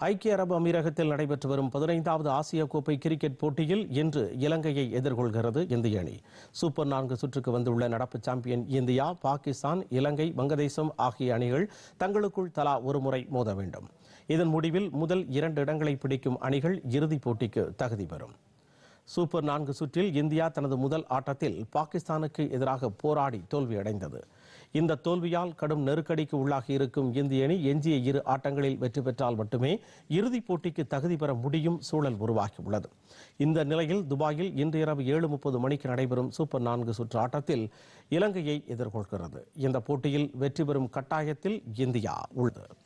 ஐக்கிய அரபு அமீரகத்தில் நடைபெற்று வரும் பதினைந்தாவது ஆசிய கோப்பை கிரிக்கெட் போட்டியில் இன்று இலங்கையை எதிர்கொள்கிறது இந்திய அணி சூப்பர் நான்கு சுற்றுக்கு வந்துள்ள நடப்பு சாம்பியன் இந்தியா பாகிஸ்தான் இலங்கை வங்கதேசம் ஆகிய அணிகள் தங்களுக்குள் தலா ஒரு முறை மோத வேண்டும் இதன் முடிவில் முதல் இரண்டு இடங்களை பிடிக்கும் அணிகள் இறுதிப் போட்டிக்கு தகுதி பெறும் சூப்பர் நான்கு சுற்றில் இந்தியா தனது முதல் ஆட்டத்தில் பாகிஸ்தானுக்கு எதிராக போராடி தோல்வியடைந்தது இந்த தோல்வியால் கடும் நெருக்கடிக்கு உள்ளாகி இருக்கும் இந்திய அணி எஞ்சிய இரு ஆட்டங்களில் வெற்றி பெற்றால் மட்டுமே இறுதிப் போட்டிக்கு தகுதி பெற முடியும் சூழல் உருவாகியுள்ளது இந்த நிலையில் துபாயில் இன்று இரவு ஏழு முப்பது மணிக்கு நடைபெறும் சூப்பர் நான்கு சுற்று ஆட்டத்தில் இலங்கையை எதிர்கொள்கிறது இந்த போட்டியில் வெற்றி பெறும் கட்டாயத்தில் இந்தியா உள்ளது